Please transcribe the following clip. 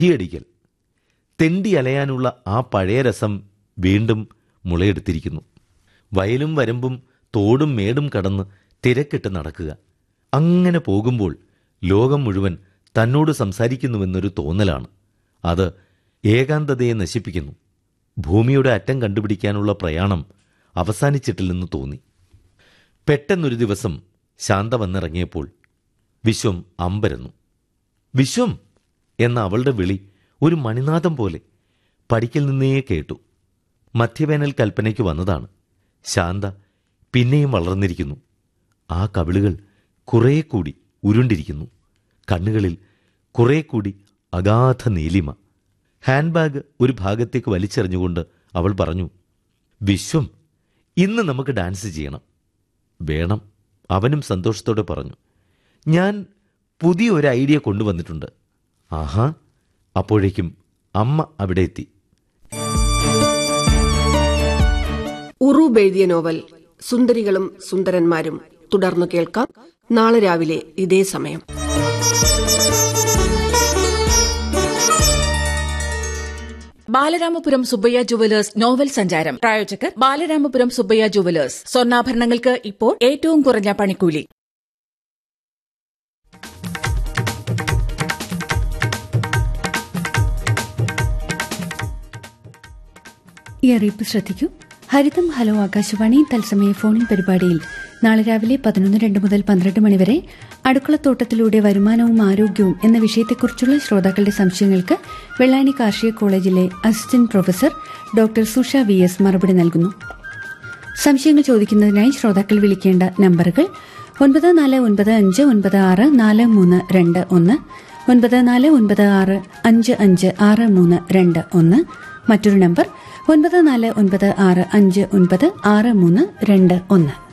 ഈയടിക്കൽ തെണ്ടി അലയാനുള്ള ആ പഴയ രസം വീണ്ടും മുളയെടുത്തിരിക്കുന്നു വയലും വരമ്പും തോടും മേടും കടന്ന് തിരക്കിട്ട് നടക്കുക അങ്ങനെ പോകുമ്പോൾ ലോകം മുഴുവൻ തന്നോട് സംസാരിക്കുന്നുവെന്നൊരു തോന്നലാണ് അത് ഏകാന്തതയെ നശിപ്പിക്കുന്നു ഭൂമിയുടെ അറ്റം കണ്ടുപിടിക്കാനുള്ള പ്രയാണം അവസാനിച്ചിട്ടില്ലെന്ന് തോന്നി പെട്ടെന്നൊരു ദിവസം ശാന്ത വന്നിറങ്ങിയപ്പോൾ വിശ്വം അമ്പരന്നു വിശ്വം എന്ന അവളുടെ വിളി ഒരു മണിനാഥം പോലെ പടിക്കൽ നിന്നേ കേട്ടു മധ്യവേനൽ കൽപ്പനയ്ക്ക് വന്നതാണ് ശാന്ത പിന്നെയും വളർന്നിരിക്കുന്നു ആ കവിളുകൾ കുറേ കൂടി ഉരുണ്ടിരിക്കുന്നു കണ്ണുകളിൽ കുറേ കൂടി അഗാധ നീലിമ ഹാൻഡ് ബാഗ് ഒരു ഭാഗത്തേക്ക് വലിച്ചെറിഞ്ഞുകൊണ്ട് അവൾ പറഞ്ഞു വിശ്വം ഇന്ന് നമുക്ക് ഡാൻസ് ചെയ്യണം വേണം അവനും സന്തോഷത്തോടെ പറഞ്ഞു ഞാൻ പുതിയ ഒരു ഐഡിയ കൊണ്ടുവന്നിട്ടുണ്ട് ആഹാ അപ്പോഴേക്കും അമ്മ അവിടെ എത്തി ഉറൂബ് എഴുതിയ നോവൽ സുന്ദരികളും സുന്ദരന്മാരും തുടർന്നു കേൾക്കാം നാളെ രാവിലെ ഇതേ സമയം ബാലരാമപുരം സുബ്ബയ്യ ജുവലേഴ്സ് നോവൽ സഞ്ചാരം പ്രായോജകർ ബാലരാമപുരം സുബ്ബയ്യ ജുവലേഴ്സ് സ്വർണ്ണാഭരണങ്ങൾക്ക് ഇപ്പോൾ ഏറ്റവും കുറഞ്ഞ പണിക്കൂലി ഈ അറിയിപ്പ് ശ്രദ്ധിക്കൂ ഹരിതം ഹലോ ആകാശവാണി തത്സമയ ഫോണിൻ പരിപാടിയിൽ നാളെ രാവിലെ പതിനൊന്ന് രണ്ട് മുതൽ പന്ത്രണ്ട് മണിവരെ അടുക്കളത്തോട്ടത്തിലൂടെ വരുമാനവും ആരോഗ്യവും എന്ന വിഷയത്തെക്കുറിച്ചുള്ള ശ്രോതാക്കളുടെ സംശയങ്ങൾക്ക് വെള്ളാനി കാർഷിക കോളേജിലെ assistant professor doctor Susha V S മറുപടി നൽകുന്നു സംശയങ്ങൾ ചോദിക്കുന്നതിനായി ശ്രോതാക്കൾ വിളിക്കേണ്ട നമ്പറുകൾ ഒൻപത് നാല് ഒൻപത് അഞ്ച് ഒൻപത് ആറ് നാല് മൂന്ന് രണ്ട് ഒന്ന് ഒൻപത് നാല് ഒൻപത് ആറ് അഞ്ച് അഞ്ച് ആറ് മൂന്ന് രണ്ട് ഒന്ന് മറ്റൊരു നമ്പർ ഒൻപത് നാല് ഒൻപത് ആറ് അഞ്ച് ഒൻപത് ആറ് മൂന്ന് രണ്ട് ഒന്ന്